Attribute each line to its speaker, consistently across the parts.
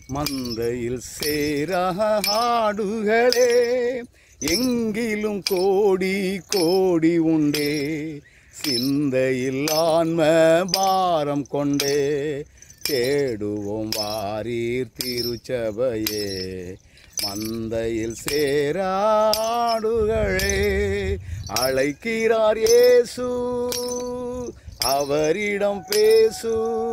Speaker 1: மந்தையில் சேராடுகளே எங்கிலும் கோடி கோடி உண்டே சிந்தையில் ஆன்ம பாரம் கொண்டே தேடுவோம் வாரீர் திருச்சபையே மந்தையில் சேராடுகளே அழைக்கிறார் இயேசு அவரிடம் பேசு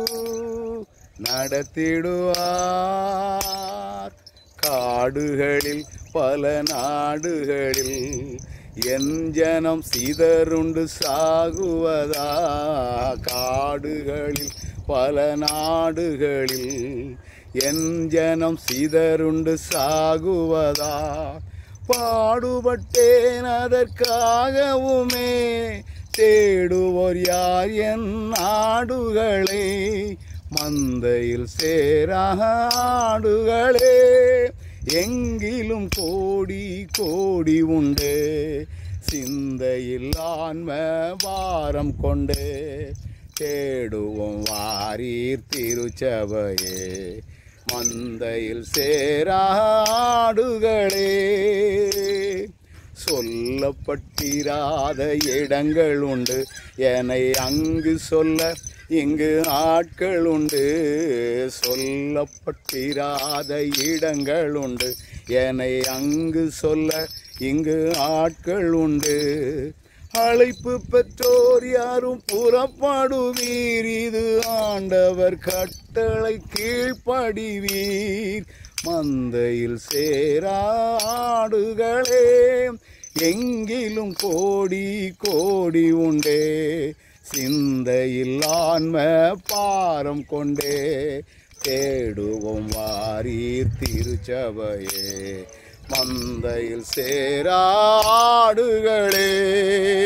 Speaker 1: நடத்திடுவார் காடுகளில் பல நாடுகளில் என் ஜனம் சிதறுண்டு சாகுவதா காடுகளில் பல நாடுகளில் என் ஜனம் சிதறுண்டு சாகுவதா பாடுபட்டேன் அதற்காகவுமே தேடுவோர் யார் என் நாடுகளை மந்தையில் சேராடுகளே எங்கிலும் கோடி கோடி உண்டு சிந்தையில் ஆன்ம பாரம் கொண்டு தேடுவோம் வாரீர் திருச்சபையே மந்தையில் சேராடுகளே சொல்லப்பட்டிராத இடங்கள் உண்டு என்னை அங்கு சொல்ல இங்கு ஆட்கள் உண்டு சொல்லப்பட்டிராத இடங்கள் உண்டு என்னை அங்கு சொல்ல இங்கு ஆட்கள் உண்டு அழைப்பு பெற்றோர் யாரும் புறப்படுவீர் இது ஆண்டவர் கட்டளை கீழ்ப்படிவீர் மந்தையில் சேராடுகளே எங்கிலும் கோடி கோடி உண்டே சிந்தையில் ஆன்ம பாரம் கொண்டே தேடுவோம் வாரீர் திருச்சபையே மந்தையில் சேராடுகளே